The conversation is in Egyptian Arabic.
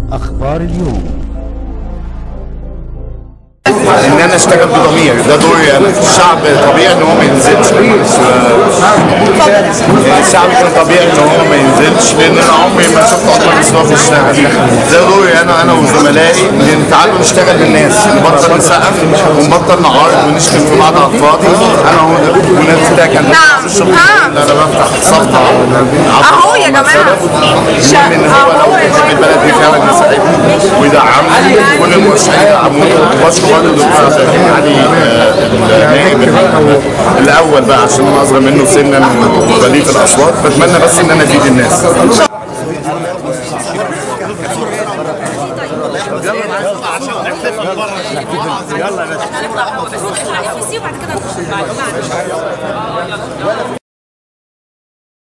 أخبار اليوم ان انا اشتغل بضمير ده دوري انا الشعب طبيعي ان هو ما ينزلش الشعب كان طبيعي ان هو ما ينزلش لان انا عمري ما شفت عمر مصطفى بيشتغل ده دوري انا انا وزملائي ان تعالوا نشتغل للناس نبطل نسقف ونبطل نعارض ونشتم في بعض على الفاضي انا هو ده والناس ده كان نعم. الشغل آه. اللي انا بفتح صفحه اهو يا جماعه المهم ان هو لو كان البلد دي فعلا يساعدني ويدعمني كل المرشحين يدعموني وبشكر برضه الدكتور عبد الحليم علي آه، النائب الاول بقى عشان انا اصغر منه سنا وبليغ الاصوات بتمنى بس ان انا افيد الناس يلا بس وبعد كده نخش